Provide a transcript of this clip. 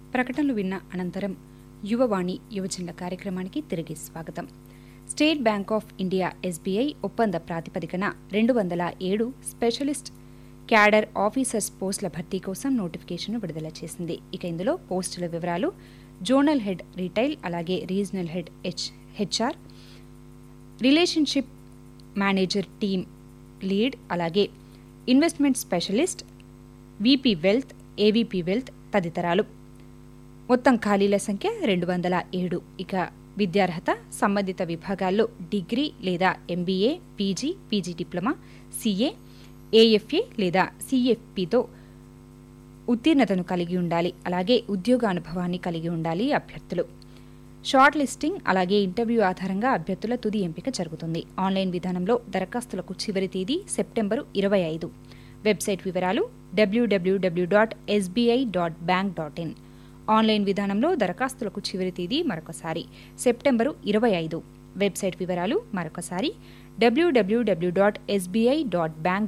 ప్రకటనలు విన్న అనంతరం యువవాణి యువజనుల కార్యక్రమానికి తిరిగి స్వాగతం State Bank of India SBI ఒప్పంద ప్రాతిపదికన రెండు వందల ఏడు స్పెషలిస్ట్ క్యాడర్ ఆఫీసర్స్ పోస్టుల భర్తీ కోసం నోటిఫికేషన్ విడుదల చేసింది ఇక ఇందులో పోస్టుల వివరాలు జోనల్ హెడ్ రీటైల్ అలాగే regional head H HR relationship manager team lead అలాగే investment specialist VP wealth AVP wealth తదితరాలు మొత్తం ఖాళీల సంఖ్య రెండు వందల ఏడు ఇక విద్యార్హత సంబంధిత విభాగాల్లో డిగ్రీ లేదా MBA PG PG diploma CA AFA లేదా సిఎఫ్పితో ఉత్తీర్ణతను కలిగి ఉండాలి అలాగే ఉద్యోగానుభవాన్ని కలిగి ఉండాలి అభ్యర్థులు షార్ట్ లిస్టింగ్ అలాగే ఇంటర్వ్యూ ఆధారంగా అభ్యర్థుల తుది ఎంపిక జరుగుతుంది ఆన్లైన్ విధానంలో దరఖాస్తులకు చివరి తేదీ సెప్టెంబరు ఇరవై ఐదు వెబ్సైట్ వివరాలు డబ్ల్యూడబ్ల్యూడబ్ల్యూ dot SBI dot bank dot in online విధానంలో దరఖాస్తులకు చివరి తేదీ మరొకసారి సెప్టెంబరు ఇరవై ఐదు వెబ్సైట్ వివరాలు మరొకసారి డబ్ల్యూడబ్ల్యూడబ్ల్యూ డాట్ ఎస్బీఐ డాట్ బ్యాంక్